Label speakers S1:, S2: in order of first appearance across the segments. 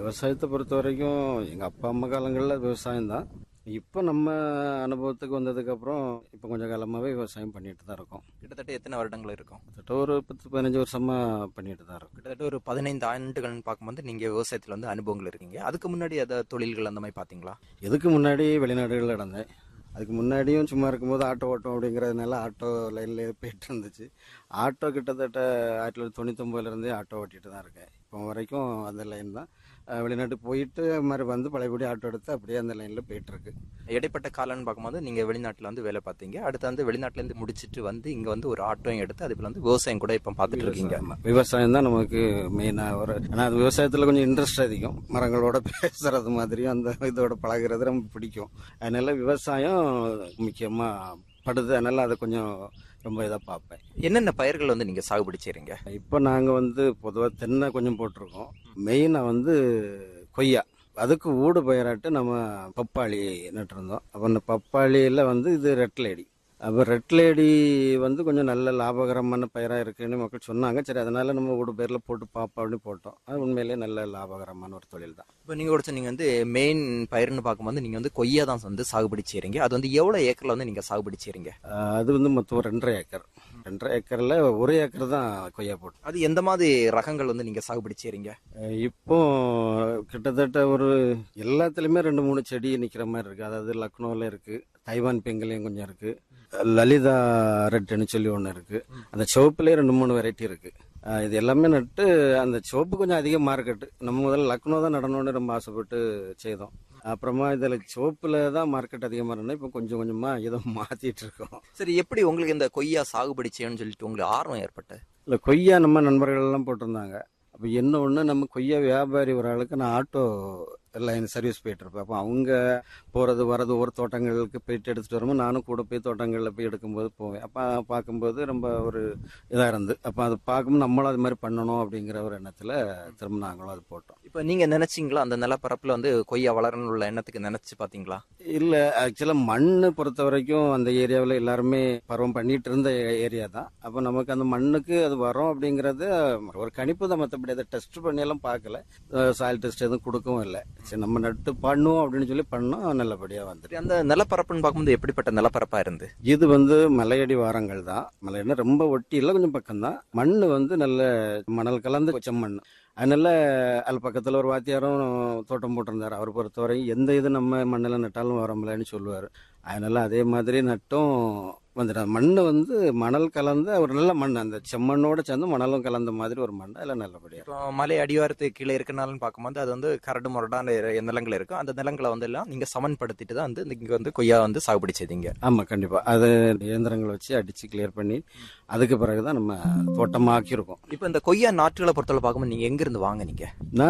S1: விவசாயத்தை பொறுத்த வரைக்கும் எங்கள் அப்பா அம்மா காலங்களில் விவசாயம் தான் இப்போ நம்ம அனுபவத்துக்கு வந்ததுக்கப்புறம் இப்போ கொஞ்சம் காலமாகவே விவசாயம் பண்ணிட்டு தான் இருக்கோம்
S2: கிட்டத்தட்ட எத்தனை வருடங்கள் இருக்கும்
S1: கிட்டத்தட்ட ஒரு பத்து பதினஞ்சு வருஷமாக பண்ணிட்டு தான் இருக்கோம்
S2: கிட்டத்தட்ட ஒரு பதினைந்து ஆண்டுகள்னு பார்க்கும்போது நீங்க விவசாயத்துல வந்து அனுபவங்கள் இருக்கீங்க அதுக்கு முன்னாடி ஏதாவது தொழில்கள் அந்த மாதிரி பாத்தீங்களா
S1: இதுக்கு முன்னாடி வெளிநாடுகளில் நடந்தேன் அதுக்கு முன்னாடியும் சும்மா இருக்கும்போது ஆட்டோ ஓட்டம் அப்படிங்கிறதுனால ஆட்டோ லைன்லேயே போயிட்டு இருந்துச்சு ஆட்டோ கிட்டத்தட்ட ஆயிரத்தி தொள்ளாயிரத்தி தொண்ணூத்தொம்பதுலேருந்தே ஆட்டோ ஓட்டிட்டு தான் இருக்கேன் இப்போ வரைக்கும் அந்த லைன் தான் அஹ் வெளிநாட்டுக்கு போயிட்டு அது மாதிரி வந்து பழையபடி ஆட்டோ எடுத்து அப்படியே அந்த லைனில் போயிட்டு இருக்கு
S2: இடைப்பட்ட காலம்னு பார்க்கும்போது நீங்க வெளிநாட்டுல வந்து வேலை பார்த்தீங்க அடுத்து வந்து வெளிநாட்டுல இருந்து முடிச்சிட்டு வந்து இங்க வந்து ஒரு ஆட்டோயும் எடுத்து அதுல வந்து விவசாயம் கூட இப்ப பார்த்துட்டு இருக்கீங்க
S1: ஆமா. விவசாயம் தான் நமக்கு மெயினாக ஒரு ஆனால் அது விவசாயத்தில் கொஞ்சம் இன்ட்ரெஸ்ட் அதிகம் மரங்களோட பேசுறது மாதிரியும் அந்த இதோட பழகுறது ரொம்ப பிடிக்கும் அதனால விவசாயம் முக்கியமாக படுது அதனால அதை கொஞ்சம் ரொம்ப இதாக பார்ப்பேன்
S2: என்னென்ன பயிர்கள் வந்து நீங்க சாகுபடி செய்றீங்க
S1: இப்போ நாங்கள் வந்து பொதுவாக தென்னை கொஞ்சம் போட்டிருக்கோம் மெயினாக வந்து கொய்யா அதுக்கு ஊடு பயிராட்டு நம்ம பப்பாளி நட்டிருந்தோம் அப்போ அந்த பப்பாளியில் வந்து இது ரெட் லேடி அப்போ ரெட் லேடி வந்து கொஞ்சம் நல்ல லாபகரமான பயிராக இருக்குன்னு மக்கள் சொன்னாங்க சரி அதனால நம்ம ஊடு பயிரில் போட்டு பார்ப்போம் அப்படின்னு போட்டோம் அது உண்மையிலேயே நல்ல லாபகரமான ஒரு தொழில் தான்
S2: இப்போ நீங்க கூட நீங்க வந்து மெயின் பயிர்னு பார்க்கும்போது நீங்க வந்து கொய்யா தான் வந்து சாகுபடி செய்றீங்க அது வந்து எவ்வளவு ஏக்கர்ல வந்து நீங்க சாகுபடி செய்றீங்க
S1: ஆஹ் அது வந்து மொத்தம் ரெண்டரை ஏக்கர் ரெண்டரை ஏக்கரில் ஒரு ஏக்கர் தான் கொய்யா போட்டு
S2: அது எந்த மாதிரி ரகங்கள் வந்து நீங்க சாகுபடி செய்றீங்க
S1: அஹ் இப்போ கிட்டத்தட்ட ஒரு எல்லாத்துலேயுமே ரெண்டு மூணு செடி நிற்கிற மாதிரி இருக்குது அதாவது லக்னோவில் இருக்குது தைவான் பெங்கலையும் கொஞ்சம் இருக்குது லலிதா ரெட்டுன்னு சொல்லி ஒன்று இருக்குது அந்த சிவப்புலேயே ரெண்டு மூணு வெரைட்டி இருக்குது இது எல்லாமே நட்டு அந்த சிவப்பு கொஞ்சம் அதிக மார்க்கெட்டு நம்ம முதல்ல லக்னோ தான் நடணும்னு ரொம்ப ஆசைப்பட்டு செய்தோம் அப்புறமா இதில் சிவப்பில் தான் மார்க்கெட் அதிகமாக இருந்தோம் இப்போ கொஞ்சம் கொஞ்சமாக இதை மாற்றிட்டு இருக்கோம்
S2: சரி எப்படி உங்களுக்கு இந்த கொய்யா சாகுபடி செய்யணும்னு சொல்லிட்டு உங்களுக்கு ஆர்வம் ஏற்பட்டு
S1: இல்லை கொய்யா நம்ம நண்பர்கள் எல்லாம் போட்டிருந்தாங்க அப்போ என்ன ஒன்று நம்ம கொய்யா வியாபாரி ஒரு ஆளுக்கு நான் ஆட்டோ லைன் சர்வீஸ் போயிட்டு இருப்பேன் அப்போ அவங்க போகிறது வரது ஒவ்வொரு தோட்டங்களுக்கு போயிட்டு எடுத்துகிட்டு வரும்போது நானும் கூட போய் தோட்டங்களில் போய் எடுக்கும்போது போவேன் அப்போ பார்க்கும்போது ரொம்ப ஒரு இதாக இருந்து அப்போ அது பார்க்கும்போது நம்மளும் அது மாதிரி பண்ணணும் அப்படிங்கிற ஒரு எண்ணத்தில் திரும்ப நாங்களும் அது போட்டோம்
S2: இப்போ நீங்க நினைச்சீங்களா அந்த நிலப்பரப்புல வந்து கொய்யா வளரணும் உள்ள எண்ணத்துக்கு நினைச்சு பாத்தீங்களா
S1: இல்லை ஆக்சுவலாக மண் பொறுத்த வரைக்கும் அந்த ஏரியாவில் எல்லாருமே பருவம் பண்ணிட்டு இருந்த ஏரியா தான் அப்போ நமக்கு அந்த மண்ணுக்கு அது வரும் அப்படிங்கிறது ஒரு கணிப்பு தான் மற்றபடி அதை டெஸ்ட் பண்ணியெல்லாம் பார்க்கல சாயில் டெஸ்ட் எதுவும் கொடுக்கவும் இல்லை சரி நம்ம நட்டு பண்ணுவோம் அப்படின்னு சொல்லி பண்ணோம் நல்லபடியாக வந்துட்டு
S2: சரி, அந்த நிலப்பரப்புன்னு பார்க்கும்போது எப்படிப்பட்ட நிலப்பரப்பா இருந்து
S1: இது வந்து மலையடி வாரங்கள் தான் மலையடினா ரொம்ப ஒட்டி இல்லை கொஞ்சம் பக்கம்தான் மண் வந்து நல்ல மணல் கலந்து செம்மண் அதனால அது பக்கத்தில் ஒரு வாத்தியாரும் தோட்டம் போட்டிருந்தார் அவர் பொறுத்தவரை எந்த இது நம்ம மண்ணில் நட்டாலும் வரமில்லன்னு சொல்லுவார் அதனால அதே மாதிரி நட்டும் வந்துட்டு மண் வந்து மணல் கலந்த ஒரு நல்ல மண் அந்த செம்மண்ணோட சேர்ந்து மணலும் கலந்த மாதிரி ஒரு மண் அதில் நல்லபடியாக
S2: இப்போ மலை அடிவாரத்துக்கு கீழே இருக்கனாலும் பார்க்கும்போது அது வந்து கரடு முரடான இர- நிலங்கள் இருக்கும் அந்த நிலங்களை வந்து எல்லாம் நீங்க சமன்படுத்திட்டு தான் வந்து இங்க வந்து கொய்யா வந்து சாகுபடி செய்தீங்க
S1: ஆமாம் கண்டிப்பாக அது இயந்திரங்களை வச்சு அடித்து கிளியர் பண்ணி அதுக்கு பிறகு தான் நம்ம தோட்டமாக்கியிருக்கோம்
S2: இப்போ இந்த கொய்யா நாற்றுகளை பொறுத்தவரை பார்க்கும்போது நீங்க எங்க இருந்து வாங்குனீங்க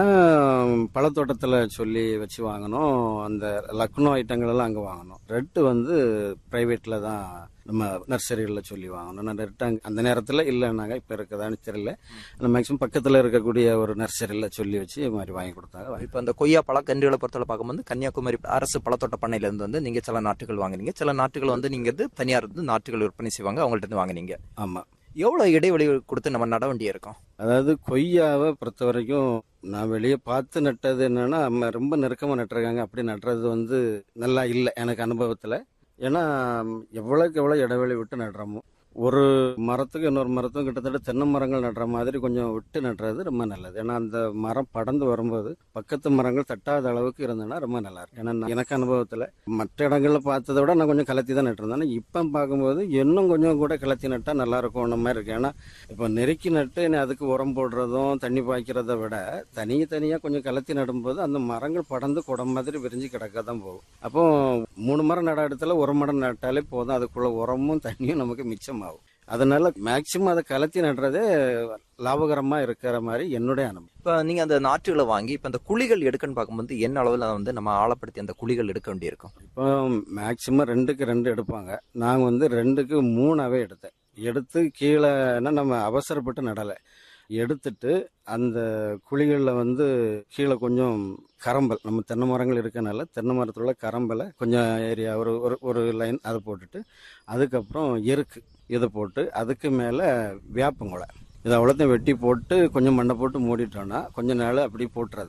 S1: நான் பழத்தோட்டத்தில் சொல்லி வச்சு வாங்கினோம் அந்த லக்னோ ஐட்டங்கள் எல்லாம் அங்கே வாங்கினோம் ரெட்டு வந்து ப்ரைவேட்டில் தான் நம்ம நர்சரிகளில் சொல்லி வாங்கணும் நான் ரெட்டு அங்க அந்த நேரத்தில் இல்லைன்னாங்க இப்போ இருக்குதான்னு தெரியல ஆனால் மேக்ஸிமம் பக்கத்தில் இருக்கக்கூடிய ஒரு நர்சரியில் சொல்லி வச்சு இது மாதிரி வாங்கி கொடுத்தாங்க
S2: இப்போ அந்த கொய்யா பழக்கன்றுகளை பொறுத்தவரை பார்க்கும்போது கன்னியாகுமரி அரசு பழத்தோட்ட பண்ணையில இருந்து வந்து நீங்க சில நாட்டுகள் வாங்குனீங்க சில நாட்டுகள் வந்து நீங்க வந்து தனியார் வந்து நாட்டுகள் விற்பனை செய்வாங்க அவங்கள்ட்ட இருந்து வாங்குனீங்க
S1: ஆமாம்
S2: எவ்வளவு இடைவெளி கொடுத்து நம்ம நட வேண்டிய இருக்கும்
S1: அதாவது கொய்யாவை பொறுத்த வரைக்கும் நான் வெளியே பார்த்து நட்டது என்னன்னா நம்ம ரொம்ப நெருக்கமாக நட்டுருக்காங்க அப்படி நட்டுறது வந்து நல்லா இல்லை எனக்கு அனுபவத்தில் ஏன்னா எவ்வளோக்கு எவ்வளோ இடைவெளி விட்டு நடுறோமோ ஒரு மரத்துக்கு இன்னொரு மரத்துக்கும் கிட்டத்தட்ட தென்னை மரங்கள் நடுற மாதிரி கொஞ்சம் விட்டு நடுறது ரொம்ப நல்லது ஏன்னா அந்த மரம் படர்ந்து வரும்போது பக்கத்து மரங்கள் தட்டாத அளவுக்கு இருந்ததுன்னா ரொம்ப நல்லா இருக்கும் ஏன்னா நான் எனக்கு அனுபவத்தில் மற்ற இடங்களில் பார்த்ததை விட நான் கொஞ்சம் கலத்தி தான் நட்டுருந்தேன் ஆனா இப்போ பார்க்கும்போது இன்னும் கொஞ்சம் கூட கலத்தி நட்டால் நல்லா இருக்கும்ன மாதிரி இருக்கு ஏன்னா இப்போ நெருக்கி நட்டு இனி அதுக்கு உரம் போடுறதும் தண்ணி பாய்க்கிறத விட தனியாக தனியாக கொஞ்சம் கலத்தி நடும்போது அந்த மரங்கள் படர்ந்து குடம் மாதிரி விரிஞ்சு கிடக்க தான் போகும் அப்போ மூணு மரம் நட இடத்துல ஒரு மரம் நட்டாலே போதும் அதுக்குள்ள உரமும் தண்ணியும் நமக்கு மிச்சமாகும் அதனால மேக்சிமம் அதை கலத்தி நடுறதே லாபகரமா இருக்கிற மாதிரி என்னுடைய அனுபவம்
S2: இப்போ நீங்க அந்த நாற்றுகளை வாங்கி இப்போ அந்த குழிகள் எடுக்கன்னு பார்க்கும்போது என்ன அளவில் வந்து நம்ம ஆழப்படுத்தி அந்த குழிகள் எடுக்க வேண்டியிருக்கும்
S1: இப்போ மேக்சிமம் ரெண்டுக்கு ரெண்டு எடுப்பாங்க நாங்கள் வந்து ரெண்டுக்கு மூணாவே எடுத்தேன் எடுத்து கீழேன்னா நம்ம அவசரப்பட்டு நடலை எடுத்துட்டு அந்த குழிகளில் வந்து கீழே கொஞ்சம் கரம்பல் நம்ம தென்னை மரங்கள் இருக்கனால தென்னை மரத்தில் உள்ள கரம்பலை கொஞ்சம் ஏரியா ஒரு ஒரு ஒரு லைன் அதை போட்டுட்டு அதுக்கப்புறம் எருக்கு இதை போட்டு அதுக்கு மேலே வேப்பங்குலை இதை அவ்வளோத்தையும் வெட்டி போட்டு கொஞ்சம் மண்ணை போட்டு மூடிட்டோன்னா கொஞ்ச நாள் அப்படி போட்டுறது